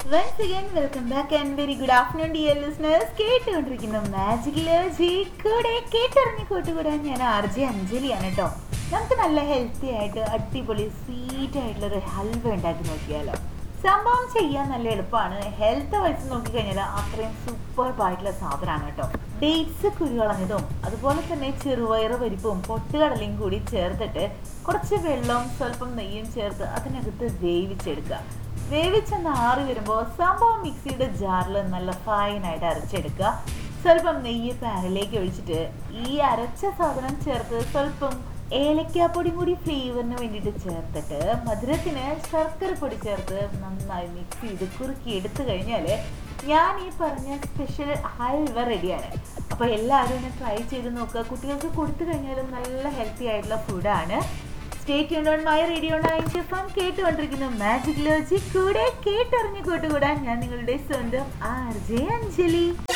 once again welcome back and very good afternoon dear listeners കേട്ടുകൊണ്ടിരിക്കുന്ന magic ലോജി കൂടെ കേട്ടിറങ്ങി കൂട്ടുകൂടാൻ ഞാൻ ആർ ജെ അഞ്ജലിയാണ് കേട്ടോ നമുക്ക് നല്ല ഹെൽത്തി ആയിട്ട് അടിപൊളി സ്വീറ്റ് ആയിട്ടുള്ള ഒരു ഹൽവ ഉണ്ടാക്കി നോക്കിയാലോ സംഭവം ചെയ്യാൻ നല്ല എളുപ്പമാണ് ഹെൽത്ത് വൈസ് നോക്കിക്കഴിഞ്ഞാൽ അത്രയും സൂപ്പർ ആയിട്ടുള്ള സാധനമാണ് കേട്ടോ ഡേറ്റ്സ് കുരുകളഞ്ഞതും അതുപോലെ തന്നെ ചെറുപയറ് പരിപ്പും പൊട്ടുകടലയും കൂടി ചേർത്തിട്ട് കുറച്ച് വെള്ളവും സ്വല്പം നെയ്യും ചേർത്ത് അതിനകത്ത് വേവിച്ചെടുക്കുക വേവിച്ചെന്ന് ആറി വരുമ്പോൾ സംഭവം മിക്സിയുടെ ജാറിൽ നല്ല ഫൈനായിട്ട് അരച്ചെടുക്കുക സ്വല്പം നെയ്യ് പാനിലേക്ക് ഒഴിച്ചിട്ട് ഈ അരച്ച സാധനം ചേർത്ത് സ്വല്പം ഏലക്കാപ്പൊടി കൂടി ഫ്ലേവറിന് വേണ്ടിയിട്ട് ചേർത്തിട്ട് മധുരത്തിന് ശർക്കര പൊടി ചേർത്ത് നന്നായി മിക്സ് ചെയ്ത് കുറുക്കി എടുത്തു കഴിഞ്ഞാൽ ഞാൻ ഈ പറഞ്ഞ സ്പെഷ്യൽ ഹൽവ റെഡിയാണ് അപ്പോൾ എല്ലാവരും ഒന്ന് ട്രൈ ചെയ്ത് നോക്കുക കുട്ടികൾക്ക് കൊടുത്തു കഴിഞ്ഞാലും നല്ല ഹെൽത്തി ആയിട്ടുള്ള ഫുഡാണ് state on my radio nine F കേട്ടുകൊണ്ടിരിക്കുന്ന മാജിക് ലോജി കൂടെ കേട്ടറിഞ്ഞു കൂട്ടുകൂടാൻ ഞാൻ നിങ്ങളുടെ സ്വന്തം ആർ ജെ അഞ്ജലി